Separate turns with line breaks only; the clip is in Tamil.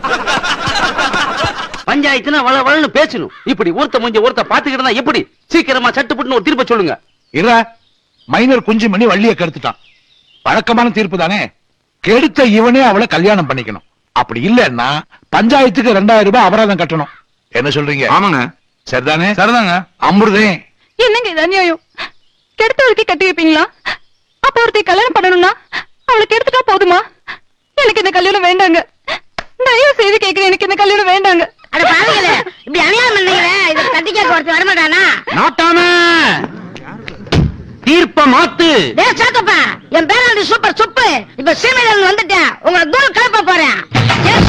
பஞ்சாயத்துனா வள வளன்னு பேசணும் இப்படி ஒருத்த முடிஞ்ச ஒருத்த பாத்துக்கிட்டு இருந்தா எப்படி சீக்கிரமா சட்டுப்பட்டுன்னு ஒரு தீர்ப்பை சொல்லுங்க
இற மைனர் குஞ்சு மணி வள்ளிய கெடுத்துட்டான் வழக்கமான தீர்ப்பு தானே கெடுத்த இவனே அவளை கல்யாணம் பண்ணிக்கணும் அப்படி இல்லன்னா பஞ்சாயத்துக்கு ரெண்டாயிரம் ரூபாய் அபராதம் கட்டணும் என்ன சொல்றீங்க
ஆமாங்க
சரிதானே
சரிதாங்க
அமிர்தே
என்னங்க இது அநியாயம் கெடுத்தவளுக்கு கட்டி வைப்பீங்களா அப்ப ஒருத்தி கல்யாணம் பண்ணணும்னா அவளுக்கு எடுத்துட்டா போதுமா எனக்கு இந்த கல்யாணம் வேண்டாங்க தயவு செய்து கேக்குறேன் எனக்கு இந்த கல்யாணம் வேண்டாங்க
அட பாருங்களே இப்படி அநியாயம் பண்ணீங்களே இது கட்டி கேட்க ஒருத்தர் வரமாட்டானா
நாட்டாம தீர்ப்ப மாத்து
டே சாத்தப்பா என் பேராண்டி சூப்பர் சுப்பு இப்ப சீமையில வந்துட்டேன் உங்களை தூள் கிளப்ப போறேன்